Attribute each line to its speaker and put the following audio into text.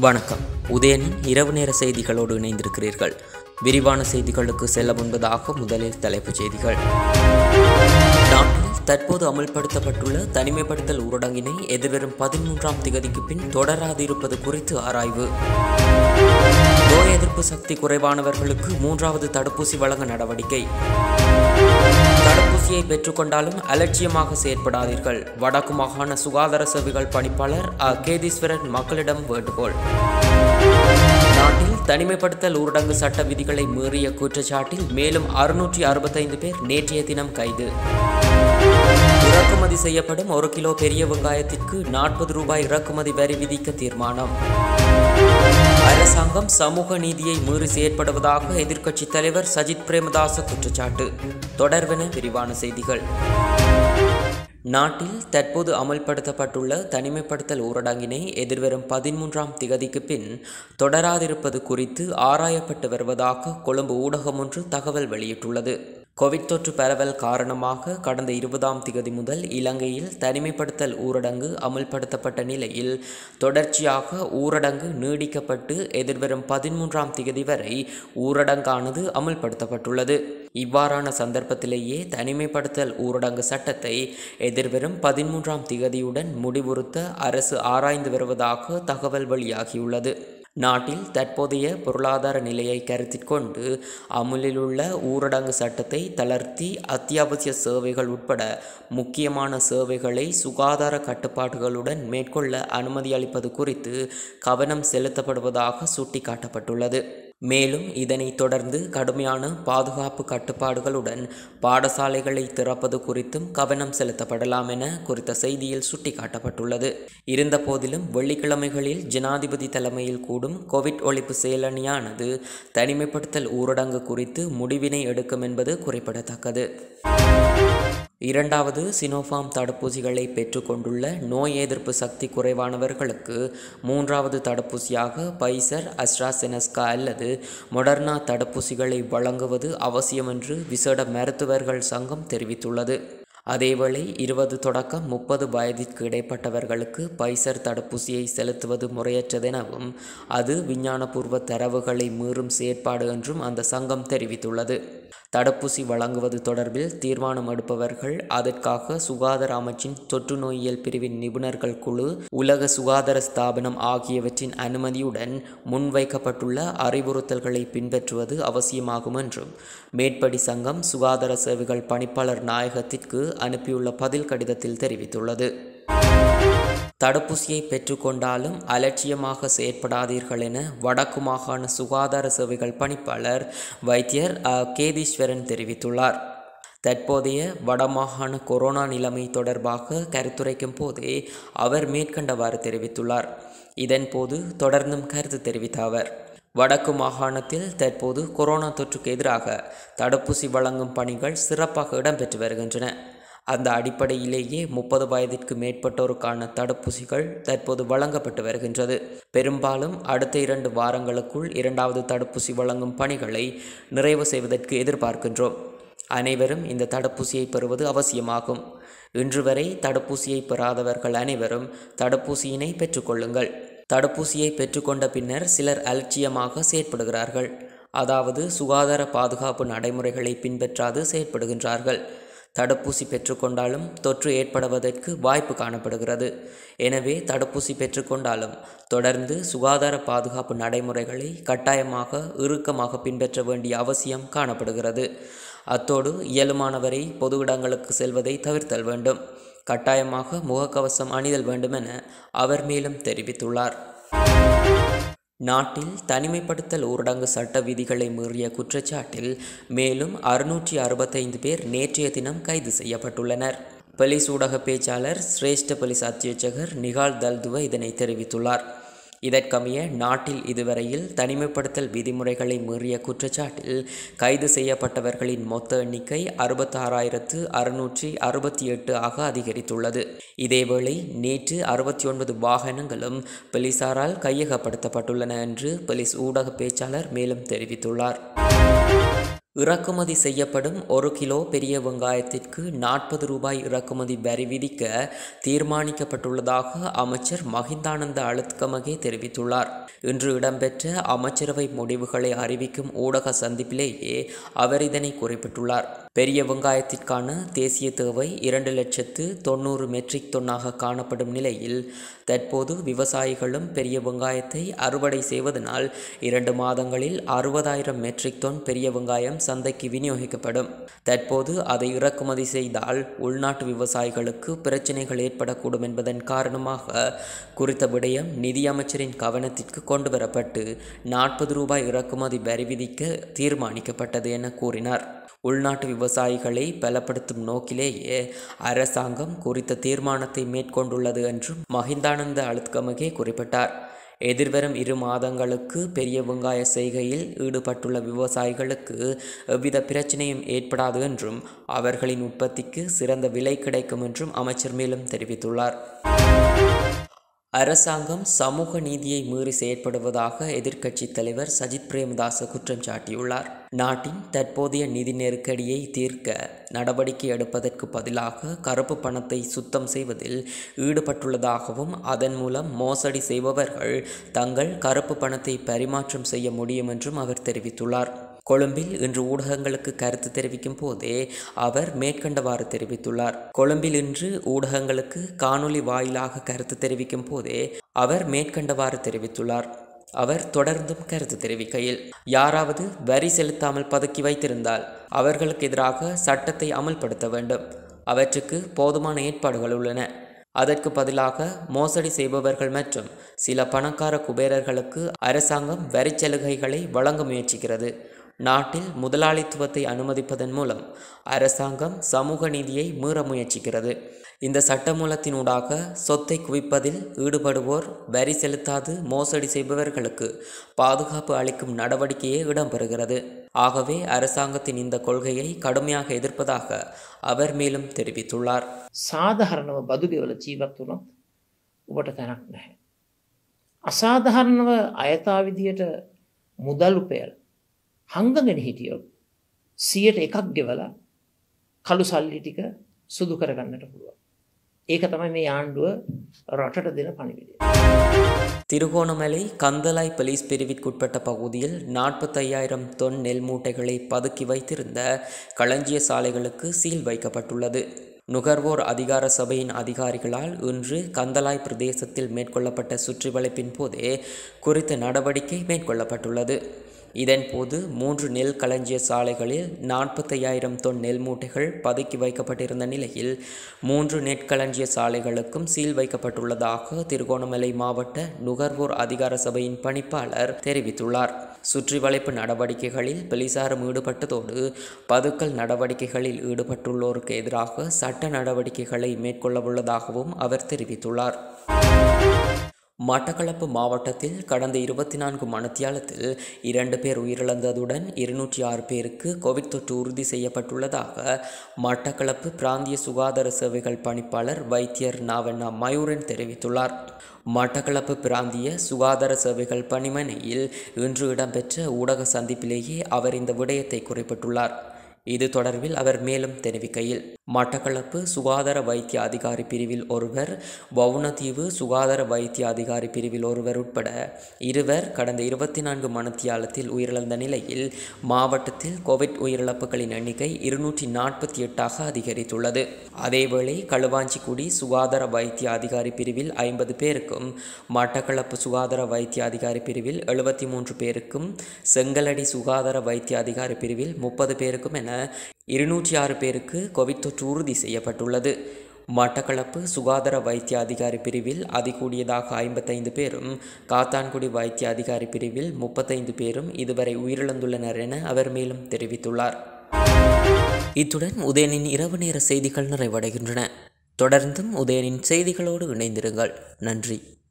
Speaker 1: வணக்கம் உதயனின் இரவு நேர செய்திகளோடு இணைந்திருக்கிறீர்கள் விரிவான செய்திகளுக்கு செல்ல முன்பதாக முதலில் தலைப்புச் செய்திகள் நாட்டில் தற்போது அமல்படுத்தப்பட்டுள்ள தனிமைப்படுத்தல் ஊரடங்கினை எதிர்வரும் பதிமூன்றாம் திகதிக்கு பின் தொடராதிருப்பது குறித்து ஆராய்வு நோய் எதிர்ப்பு சக்தி குறைவானவர்களுக்கு மூன்றாவது தடுப்பூசி வழங்க நடவடிக்கை தடுப்பூசியை பெற்றுக்கொண்டாலும் அலட்சியமாக செயற்படாதீர்கள் வடக்கு மாகாண சுகாதார சேவைகள் பணிப்பாளர் அ கேதீஸ்வரன் மக்களிடம் வேண்டுகோள் நாட்டில் தனிமைப்படுத்தல் ஊரடங்கு சட்ட விதிகளை மீறிய குற்றச்சாட்டில் மேலும் அறுநூற்றி அறுபத்தைந்து பேர் நேற்றைய தினம் கைது இறக்குமதி செய்யப்படும் ஒரு கிலோ பெரிய வெங்காயத்திற்கு நாற்பது ரூபாய் இறக்குமதி வரி விதிக்க தீர்மானம் அரசாங்கம் சமூக நீதியை மீறி செயற்படுவதாக எதிர்க்கட்சித் தலைவர் சஜித் பிரேமதாச குற்றச்சாட்டு தொடர்வென விரிவான செய்திகள் நாட்டில் தற்போது அமல்படுத்தப்பட்டுள்ள தனிமைப்படுத்தல் ஊரடங்கினை எதிர்வரும் பதிமூன்றாம் திகதிக்கு பின் தொடராதிருப்பது குறித்து ஆராயப்பட்டு வருவதாக கொழும்பு ஊடகம் ஒன்று தகவல் வெளியிட்டுள்ளது கோவிட் தொற்று பரவல் காரணமாக கடந்த இருபதாம் திகதி முதல் இலங்கையில் தனிமைப்படுத்தல் ஊரடங்கு அமுல்படுத்தப்பட்ட நிலையில் தொடர்ச்சியாக ஊரடங்கு நீடிக்கப்பட்டு எதிர்வரும் பதிமூன்றாம் திகதி வரை ஊரடங்கானது அமுல்படுத்தப்பட்டுள்ளது இவ்வாறான சந்தர்ப்பத்திலேயே தனிமைப்படுத்தல் ஊரடங்கு சட்டத்தை எதிர்வரும் பதிமூன்றாம் திகதியுடன் முடிவுறுத்த அரசு ஆராய்ந்து வருவதாக தகவல் வெளியாகியுள்ளது நாட்டில் தற்போதைய பொருளாதார நிலையை கருத்தில் கொண்டு அமுலில் உள்ள ஊரடங்கு சட்டத்தை தளர்த்தி அத்தியாவசிய சேவைகள் உட்பட முக்கியமான சேவைகளை சுகாதார கட்டுப்பாடுகளுடன் மேற்கொள்ள அனுமதி அளிப்பது குறித்து கவனம் செலுத்தப்படுவதாக சுட்டிக்காட்டப்பட்டுள்ளது மேலும் இதனைத் தொடர்ந்து கடுமையான பாதுகாப்பு கட்டுப்பாடுகளுடன் பாடசாலைகளை திறப்பது குறித்தும் கவனம் செலுத்தப்படலாம் என குறித்த செய்தியில் சுட்டிக்காட்டப்பட்டுள்ளது இருந்தபோதிலும் வெள்ளிக்கிழமைகளில் ஜனாதிபதி தலைமையில் கூடும் கோவிட் ஒழிப்பு செயலணியானது தனிமைப்படுத்தல் ஊரடங்கு குறித்து முடிவினை எடுக்கும் என்பது குறிப்பிடத்தக்கது இரண்டாவது சினோஃபார்ம் தடுப்பூசிகளை பெற்றுக்கொண்டுள்ள நோய் எதிர்ப்பு சக்தி குறைவானவர்களுக்கு மூன்றாவது தடுப்பூசியாக பைசர் அஸ்ட்ராசெனஸ்கா அல்லது மொடர்னா தடுப்பூசிகளை வழங்குவது அவசியம் என்று விசேட மருத்துவர்கள் சங்கம் தெரிவித்துள்ளது அதேவேளை இருபது தொடக்கம் முப்பது வயதிற்கு இடைப்பட்டவர்களுக்கு பைசர் தடுப்பூசியை செலுத்துவது முறையற்றதெனவும் அது விஞ்ஞானபூர்வ தரவுகளை மீறும் செயற்பாடு என்றும் அந்த சங்கம் தெரிவித்துள்ளது தடுப்பூசி வழங்குவது தொடர்பில் தீர்மானம் எடுப்பவர்கள் அதற்காக சுகாதார அமைச்சின் தொற்று நோயியல் பிரிவின் நிபுணர்கள் குழு உலக சுகாதார ஸ்தாபனம் ஆகியவற்றின் அனுமதியுடன் முன்வைக்கப்பட்டுள்ள அறிவுறுத்தல்களை பின்பற்றுவது அவசியமாகும் என்றும் மேற்படி சங்கம் சுகாதார சேவைகள் பணிப்பாளர் நாயகத்திற்கு அனுப்பியுள்ள பதில் கடிதத்தில் தெரிவித்துள்ளது தடுப்பூசியை பெற்றுக்கொண்டாலும் அலட்சியமாக செயற்படாதீர்கள் என வடக்கு மாகாண சுகாதார சேவைகள் பணிப்பாளர் வைத்தியர் அ கேதீஸ்வரன் தெரிவித்துள்ளார் தற்போதைய வடமாகாண கொரோனா நிலைமை தொடர்பாக கருத்துரைக்கும் போதே அவர் மேற்கண்டவாறு தெரிவித்துள்ளார் இதன்போது தொடர்ந்தும் கருத்து தெரிவித்த அவர் வடக்கு மாகாணத்தில் தற்போது கொரோனா தொற்றுக்கு எதிராக தடுப்பூசி வழங்கும் பணிகள் சிறப்பாக இடம்பெற்று வருகின்றன அந்த அடிப்படையிலேயே முப்பது வயதிற்கு மேற்பட்டோருக்கான தடுப்பூசிகள் தற்போது வழங்கப்பட்டு வருகின்றது பெரும்பாலும் அடுத்த இரண்டு வாரங்களுக்குள் இரண்டாவது தடுப்பூசி வழங்கும் பணிகளை நிறைவு செய்வதற்கு எதிர்பார்க்கின்றோம் அனைவரும் இந்த தடுப்பூசியை பெறுவது அவசியமாகும் இன்று வரை தடுப்பூசியை பெறாதவர்கள் அனைவரும் தடுப்பூசியினை பெற்றுக்கொள்ளுங்கள் தடுப்பூசியை பெற்றுக்கொண்ட பின்னர் சிலர் அலட்சியமாக செயற்படுகிறார்கள் அதாவது சுகாதார பாதுகாப்பு நடைமுறைகளை பின்பற்றாது செயற்படுகின்றார்கள் தடுப்பூசி பெற்றுக்கொண்டாலும் தொற்று ஏற்படுவதற்கு வாய்ப்பு காணப்படுகிறது எனவே தடுப்பூசி பெற்றுக்கொண்டாலும் தொடர்ந்து சுகாதார பாதுகாப்பு நடைமுறைகளை கட்டாயமாக இறுக்கமாக பின்பற்ற வேண்டிய அவசியம் காணப்படுகிறது அத்தோடு இயலுமானவரை பொது இடங்களுக்கு செல்வதை தவிர்த்தல் வேண்டும் கட்டாயமாக முகக்கவசம் அணிதல் வேண்டும் என அவர் மேலும் தெரிவித்துள்ளார் நாட்டில் தனிமைப்படுத்தல் ஊரடங்கு சட்ட விதிகளை மீறிய குற்றச்சாட்டில் மேலும் அறுநூற்றி அறுபத்தைந்து பேர் நேற்றைய தினம் கைது செய்யப்பட்டுள்ளனர் போலீஸ் ஊடக பேச்சாளர் சிரேஷ்ட போலீஸ் அத்தியட்சகர் நிகால் தல்துவ இதனை தெரிவித்துள்ளார் இதற்கமைய நாட்டில் இதுவரையில் தனிமைப்படுத்தல் விதிமுறைகளை மீறிய குற்றச்சாட்டில் கைது செய்யப்பட்டவர்களின் மொத்த எண்ணிக்கை அறுபத்தாறாயிரத்து அறுநூற்றி அறுபத்தி எட்டு ஆக அதிகரித்துள்ளது இதேவேளை நேற்று அறுபத்தி ஒன்பது வாகனங்களும் போலீசாரால் கையகப்படுத்தப்பட்டுள்ளன என்று போலீஸ் ஊடக பேச்சாளர் மேலும் தெரிவித்துள்ளார் இறக்குமதி செய்யப்படும் ஒரு கிலோ பெரிய வெங்காயத்திற்கு நாற்பது ரூபாய் இறக்குமதி வரி விதிக்க தீர்மானிக்கப்பட்டுள்ளதாக அமைச்சர் மஹிந்தானந்த அழுத்கமகே தெரிவித்துள்ளார் இன்று இடம்பெற்ற அமைச்சரவை முடிவுகளை அறிவிக்கும் ஊடக சந்திப்பிலேயே அவர் இதனை குறிப்பிட்டுள்ளார் பெரிய வெங்காயத்திற்கான தேசிய தேவை இரண்டு லட்சத்து தொண்ணூறு மெட்ரிக் தொன்னாக காணப்படும் நிலையில் தற்போது விவசாயிகளும் பெரிய வெங்காயத்தை அறுவடை செய்வதனால் இரண்டு மாதங்களில் அறுபதாயிரம் மெட்ரிக் தொன் பெரிய வெங்காயம் சந்தைக்கு விநியோகிக்கப்படும் தற்போது அதை இறக்குமதி செய்தால் உள்நாட்டு விவசாயிகளுக்கு பிரச்சினைகள் ஏற்படக்கூடும் என்பதன் காரணமாக குறித்த விடயம் நிதியமைச்சரின் கவனத்திற்கு கொண்டு வரப்பட்டு நாற்பது ரூபாய் இறக்குமதி வரி விதிக்க தீர்மானிக்கப்பட்டது என கூறினார் உள்நாட்டு விவசாயிகளை பலப்படுத்தும் நோக்கிலேயே அரசாங்கம் குறித்த தீர்மானத்தை மேற்கொண்டுள்ளது என்றும் மஹிந்தானந்த அழுத்கமகே குறிப்பிட்டார் எதிர்வரும் இரு மாதங்களுக்கு பெரிய வெங்காய செய்கையில் ஈடுபட்டுள்ள விவசாயிகளுக்கு எவ்வித பிரச்சனையும் ஏற்படாது என்றும் அவர்களின் உற்பத்திக்கு சிறந்த விலை கிடைக்கும் என்றும் அமைச்சர் மேலும் தெரிவித்துள்ளார் அரசாங்கம் சமூக நீதியை மீறி செயற்படுவதாக எதிர்க்கட்சித் தலைவர் சஜித் பிரேமதாச குற்றம் சாட்டியுள்ளார் நாட்டின் தற்போதைய நிதி நெருக்கடியை தீர்க்க நடவடிக்கை எடுப்பதற்கு பதிலாக கருப்பு பணத்தை சுத்தம் செய்வதில் ஈடுபட்டுள்ளதாகவும் அதன் மூலம் மோசடி செய்பவர்கள் தங்கள் கருப்பு பணத்தை பரிமாற்றம் செய்ய முடியும் என்றும் அவர் தெரிவித்துள்ளார் கொழும்பில் இன்று ஊடகங்களுக்கு கருத்து தெரிவிக்கும் போதே அவர் மேற்கண்டவாறு தெரிவித்துள்ளார் கொழும்பில் இன்று ஊடகங்களுக்கு காணொலி வாயிலாக கருத்து தெரிவிக்கும் போதே அவர் மேற்கண்டவாறு தெரிவித்துள்ளார் அவர் தொடர்ந்தும் கருத்து தெரிவிக்கையில் யாராவது வரி செலுத்தாமல் பதுக்கி வைத்திருந்தால் அவர்களுக்கு எதிராக சட்டத்தை அமல்படுத்த வேண்டும் அவற்றுக்கு போதுமான ஏற்பாடுகள் உள்ளன அதற்கு பதிலாக மோசடி செய்பவர்கள் மற்றும் சில பணக்கார குபேரர்களுக்கு அரசாங்கம் வரி சலுகைகளை வழங்க முயற்சிக்கிறது நாட்டில் முதலாளித்துவத்தை அனுமதிப்பதன் மூலம் அரசாங்கம் சமூக நீதியை மீற முயற்சிக்கிறது இந்த சட்டமூலத்தினூடாக சொத்தை குவிப்பதில் ஈடுபடுவோர் வரி செலுத்தாது மோசடி செய்பவர்களுக்கு பாதுகாப்பு அளிக்கும் நடவடிக்கையே இடம்பெறுகிறது ஆகவே அரசாங்கத்தின் இந்த கொள்கையை கடுமையாக எதிர்ப்பதாக அவர் மேலும் தெரிவித்துள்ளார்
Speaker 2: සාධහරණව බදු ගෙවල ජීවත් වුණොත් ඔබට තැනක් නැහැ. අසාධහරණව අයතා විදියට මුදල් උපයල් හංගගෙන හිටියොත් සියට එකක් ගෙවලා කළු සල්ලි ටික සුදු කරගන්නට පුළුවන්. ඒක තමයි මේ ආණ්ඩුව රටට දෙන පණිවිඩය.
Speaker 1: திருகோணமலை கந்தலாய் போலீஸ் பிரிவிற்குட்பட்ட பகுதியில் நாற்பத்தையாயிரம் தொன் நெல் மூட்டைகளை பதுக்கி வைத்திருந்த களஞ்சிய சாலைகளுக்கு சீல் வைக்கப்பட்டுள்ளது நுகர்வோர் அதிகார சபையின் அதிகாரிகளால் இன்று கந்தலாய் பிரதேசத்தில் மேற்கொள்ளப்பட்ட சுற்றிவளைப்பின் போதே குறித்த நடவடிக்கை மேற்கொள்ளப்பட்டுள்ளது இதன்போது மூன்று நெல் களஞ்சிய சாலைகளில் நாற்பத்தையாயிரம் தொன் நெல் மூட்டைகள் பதுக்கி வைக்கப்பட்டிருந்த நிலையில் மூன்று நெற்களஞ்சிய சாலைகளுக்கும் சீல் வைக்கப்பட்டுள்ளதாக திருகோணமலை மாவட்ட நுகர்வோர் அதிகார சபையின் பணிப்பாளர் தெரிவித்துள்ளார் சுற்றிவளைப்பு நடவடிக்கைகளில் போலீசாரும் ஈடுபட்டதோடு பதுக்கல் நடவடிக்கைகளில் ஈடுபட்டுள்ளோருக்கு எதிராக சட்ட நடவடிக்கைகளை மேற்கொள்ளவுள்ளதாகவும் அவர் தெரிவித்துள்ளார் மட்டக்களப்பு மாவட்டத்தில் கடந்த இருபத்தி நான்கு மணித்தியாலத்தில் இரண்டு பேர் உயிரிழந்ததுடன் இருநூற்றி ஆறு பேருக்கு கோவிட் தொற்று உறுதி செய்யப்பட்டுள்ளதாக மட்டக்களப்பு பிராந்திய சுகாதார சேவைகள் பணிப்பாளர் வைத்தியர் நாவண்ணா மயூரன் தெரிவித்துள்ளார் மட்டக்களப்பு பிராந்திய சுகாதார சேவைகள் பணிமனையில் இன்று இடம்பெற்ற ஊடக சந்திப்பிலேயே அவர் இந்த விடயத்தை குறிப்பிட்டுள்ளார் இது தொடர்பில் அவர் மேலும் தெரிவிக்கையில் மட்டக்களப்பு சுகாதார வைத்திய அதிகாரி பிரிவில் ஒருவர் வவுனதீவு சுகாதார வைத்திய அதிகாரி பிரிவில் ஒருவர் உட்பட இருவர் கடந்த இருபத்தி நான்கு மணத்தியாலத்தில் உயிரிழந்த நிலையில் மாவட்டத்தில் கோவிட் உயிரிழப்புகளின் எண்ணிக்கை இருநூற்றி நாற்பத்தி எட்டாக அதிகரித்துள்ளது அதேவேளை களுவாஞ்சிக்குடி சுகாதார வைத்திய அதிகாரி பிரிவில் ஐம்பது பேருக்கும் மட்டக்களப்பு சுகாதார வைத்திய அதிகாரி பிரிவில் எழுபத்தி மூன்று பேருக்கும் செங்கலடி சுகாதார வைத்திய அதிகாரி பிரிவில் முப்பது பேருக்கும் என இருநூற்றி ஆறு பேருக்கு கோவிட் தொற்று உறுதி செய்யப்பட்டுள்ளது மட்டக்களப்பு சுகாதார வைத்திய அதிகாரி பிரிவில் அதிகூடியதாக ஐம்பத்தைந்து பேரும் காத்தான்குடி வைத்திய அதிகாரி பிரிவில் முப்பத்தைந்து பேரும் இதுவரை உயிரிழந்துள்ளனர் என அவர் மேலும் தெரிவித்துள்ளார் இத்துடன் உதயனின் இரவு நேர செய்திகள் நிறைவடைகின்றன தொடர்ந்தும் உதயனின் செய்திகளோடு இணைந்திருங்கள் நன்றி